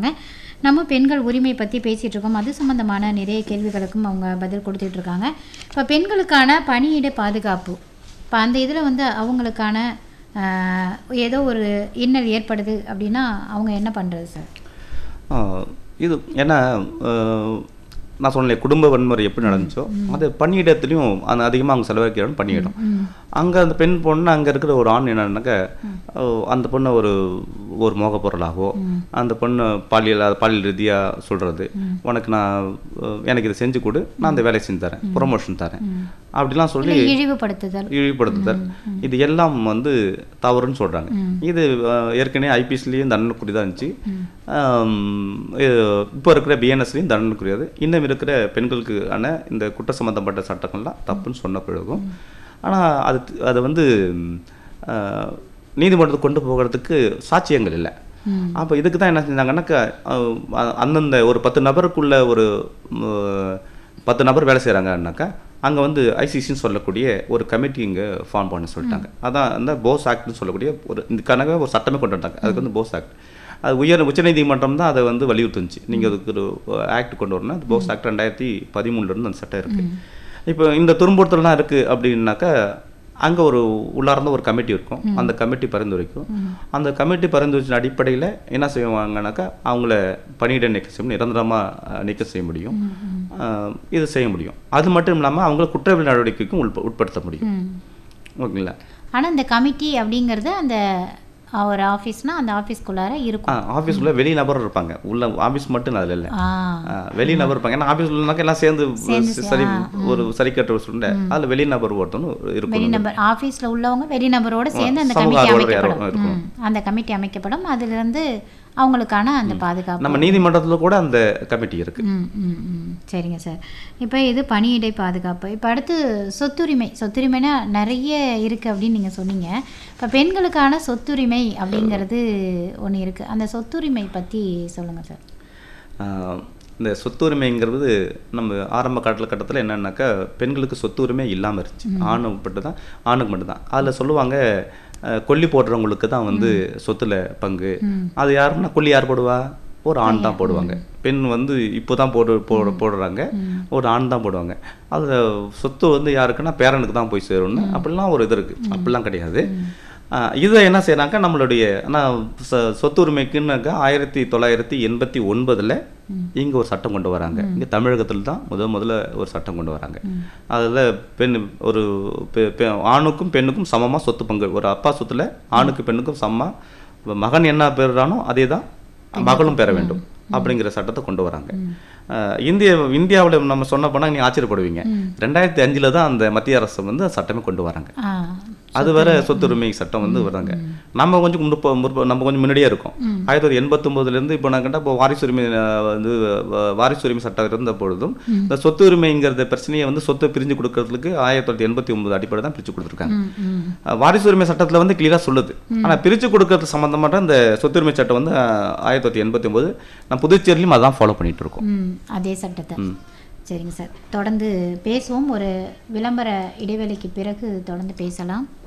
இருக்காங்க நம்ம பெண்கள் உரிமை பற்றி பேசிகிட்டு இருக்கோம் அது சம்மந்தமான நிறைய கேள்விகளுக்கும் அவங்க பதில் கொடுத்துட்டு இருக்காங்க இப்போ பெண்களுக்கான பணியிட பாதுகாப்பு இப்போ அந்த இதில் வந்து அவங்களுக்கான ஆஹ், ஏதோ ஒரு இன்னல் ஏற்படுது அப்படின்னா அவங்க என்ன பண்ணுறது சார் ஆ, இது ஏன்னா ஆஹ், நான் சொன்னேன் குடும்ப வன்முறை எப்படி நடந்துச்சோ அது பணியிடத்துலையும் அந்த அதிகமாக அவங்க செலவழிக்கிறோம் பணியிடம் அங்கே அந்த பெண் பொண்ணு அங்கே இருக்கிற ஒரு ஆண் என்னன்னாக்கா அஹ், அந்த பொண்ணை ஒரு ஒரு மோக பொருளாகவோ அந்த பொண்ணு பாலியல் அது பாலியல் ரீதியாக சொல்கிறது உனக்கு நான் அஹ், எனக்கு இதை செஞ்சு கொடு நான் அந்த வேலையை செஞ்சு தரேன் ப்ரொமோஷன் தரேன் அப்படிலாம் சொல்லி இல்லை இழிவுபடுத்துதல் இழிவுபடுத்துதல் இது எல்லாம் வந்து தவறுன்னு சொல்கிறாங்க இது அஹ், ஏற்கனவே ஐபிஎஸ்லேயும் தண்டனைக்குறி தான் இருந்துச்சு இப்போ இருக்கிற பிஎன்எஸ்லேயும் தண்டனைக்குரியது இன்னும் இருக்கிற பெண்களுக்கு ஆன இந்த குற்ற சம்பந்தப்பட்ட சட்டங்கள்லாம் தப்புன்னு சொன்ன பிறகும் ஆனால் அது அதை வந்து அஹ், நீதிமன்றத்துக்கு கொண்டு போகிறதுக்கு சாட்சியங்கள் இல்லை அப்போ இதுக்கு தான் என்ன செஞ்சாங்கன்னாக்கா அஹ், அ- அந்தந்த ஒரு பத்து நபருக்குள்ள ஒரு ம், பத்து நபர் வேலை செய்கிறாங்கன்னாக்கா அங்கே வந்து ஐசிசின்னு சொல்லக்கூடிய ஒரு கமிட்டி இங்கே ஃபார்ம் பண்ண சொல்லிட்டாங்க அதான் அந்த போஸ் ஆக்ட்னு சொல்லக்கூடிய ஒரு இதுக்கான ஒரு சட்டமே கொண்டு வந்தாங்க அதுக்கு வந்து போஸ் ஆக்ட் அது உயர் உச்சநீதிமன்றம் தான் அதை வந்து வலியுறுத்துச்சு நீங்கள் அதுக்கு ஒரு ஆக்ட் கொண்டு வரணும் அது போஸ் ஆக்ட் ரெண்டாயிரத்தி பதிமூணுலேருந்து அந்த சட்டம் இருக்குது இப்போ இந்த துன்புறுத்தல்லாம் இருக்குது அப்படின்னாக்கா அங்கே ஒரு உள்ளார்ந்த ஒரு கமிட்டி இருக்கும் அந்த கமிட்டி பரிந்துரைக்கும் அந்த கமிட்டி பரிந்துரைச்சின் அடிப்படையில் என்ன செய்வாங்கனாக்கா அவங்கள பணியிட நீக்கம் செய்ய முடியும் நிரந்தரமாக நீக்கம் செய்ய முடியும் அஹ், இது செய்ய முடியும் அது மட்டும் இல்லாமல் அவங்கள குற்றவியல் நடவடிக்கைக்கும் உட்ப உட்படுத்த முடியும் ம் ஓகேங்களா ஆனால் இந்த கமிட்டி அப்படிங்கிறது அந்த ஒரு ஆஃபீஸ்னால் அந்த ஆஃபீஸ்க்குள்ளார இருக்கும் ஆஃபீஸ்க்குள்ளே வெளி நபர் இருப்பாங்க உள்ள ஆஃபீஸ் மட்டும் அதில் இல்லை ஆ வெளி நபர் இருப்பாங்க ஏன்னா ஆஃபீஸ் உள்ளனாக்கா எல்லாம் சேர்ந்து சேர்ந்து சரி ஒரு சரி கட்ட சொல்லுங்க அதில் வெளி நபர் ஒருத்தனும் இருக்கும் வெளிநபர் ஆஃபீஸில் உள்ளவங்க வெளிநபரோட சேர்ந்து அந்த சமூக கமிட்டி ஆர்வலர் யாரோ அமைக்கப்படும் இருக்கணும். ம். அந்த கமிட்டி அமைக்கப்படும் அதிலிருந்து அவங்களுக்கான அந்த பாதுகாப்பு நம்ம நீதிமன்றத்தில் கூட அந்த கமிட்டி இருக்கு ம் ம் ம் சரிங்க சார் இப்போ இது பணியிடை பாதுகாப்பு இப்போ அடுத்து சொத்துரிமை சொத்துரிமைனா நிறைய இருக்குது அப்படின்னு நீங்கள் சொன்னீங்க இப்போ பெண்களுக்கான சொத்துரிமை அப்படிங்கிறது ஒன்று இருக்குது அந்த சொத்துரிமை பற்றி சொல்லுங்கள் சார் ஆஹ் இந்த சொத்துரிமைங்கிறது நம்ம ஆரம்ப காலத்துல கட்டத்தில் என்னன்னாக்கா பெண்களுக்கு சொத்து உரிமை இல்லாமல் இருந்துச்சு ஆணுக்கு மட்டும் தான் ஆணுக்கு மட்டும்தான் அதில் சொல்லுவாங்க ஆஹ் கொல்லி போடுறவங்களுக்கு தான் வந்து சொத்துல பங்கு அது யாருன்னா கொல்லி யார் போடுவா ஒரு ஆண் தான் போடுவாங்க பெண் வந்து இப்போ தான் போடு போடு போடுறாங்க ஒரு ஆண் தான் போடுவாங்க அதில் சொத்து வந்து யாருக்குன்னா பேரனுக்கு தான் போய் சேரும்னு அப்படிலாம் ஒரு இது இருக்குது அப்படிலாம் கிடையாது ஆஹ் இதை என்ன செய்யறாங்க நம்மளுடைய ஆனால் சொத்து உரிமைக்குன்னாக்கா ஆயிரத்தி தொள்ளாயிரத்தி எண்பத்தி ஒன்பதில் இங்கே ஒரு சட்டம் கொண்டு வராங்க இங்கே தமிழகத்தில் தான் முத முதல்ல ஒரு சட்டம் கொண்டு வராங்க அதில் பெண் ஒரு பெ- பெ- ஆணுக்கும் பெண்ணுக்கும் சமமாக சொத்து பங்கு ஒரு அப்பா சொத்துல ஆணுக்கு பெண்ணுக்கும் சமமாக மகன் என்ன பெறுறானோ அதே தான் மகளும் பெற வேண்டும் அப்படிங்கிற சட்டத்தை கொண்டு வராங்க ஆஹ் இந்திய இந்தியாவில் நம்ம சொன்ன போனால் நீங்கள் ஆச்சரியப்படுவீங்க ரெண்டாயிரத்தி அஞ்சில் தான் அந்த மத்திய அரசு வந்து அந்த சட்டமே கொண்டு வராங்க ஆ அது வேற சொத்துரிமை சட்டம் வந்து வராங்க நம்ம கொஞ்சம் முற்ப முற்ப நம்ம கொஞ்சம் முன்னாடியே இருக்கோம் ஆயிரத்தி தொள்ளாயிரத்தி எண்பத்தொம்போதுலேருந்து இப்போ நான் கண்டா இப்போ வாரிசுரிமை அஹ், வந்து வ- வாரிசுரிமை சட்டம் இருந்த பொழுதும் இந்த சொத்து உரிமைங்கிறத பிரச்சனையை வந்து சொத்தை பிரிஞ்சு கொடுக்கறதுக்கு ஆயிரத்தி தொள்ளாயிரத்தி எண்பத்தி ஒன்பது அடிப்படை தான் பிரிச்சு கொடுத்துருக்காங்க ம் ம் அஹ், வாரிசுரிமை சட்டத்தில் வந்து கிளியராக சொல்லுது ஆனால் பிரித்து கொடுக்கறது சம்மந்தமான இந்த சொத்துரிமை சட்டம் வந்து அஹ், ஆயிரத்தி தொள்ளாயிரத்தி எண்பத்தி ஒன்பது நம்ம புதுச்சேரியிலும் அதான் ஃபாலோ பண்ணிட்டு இருக்கோம் ம் அதே சட்டத்தை சரிங்க சார் தொடர்ந்து பேசுவோம் ஒரு விளம்பர இடைவேளைக்கு பிறகு தொடர்ந்து பேசலாம்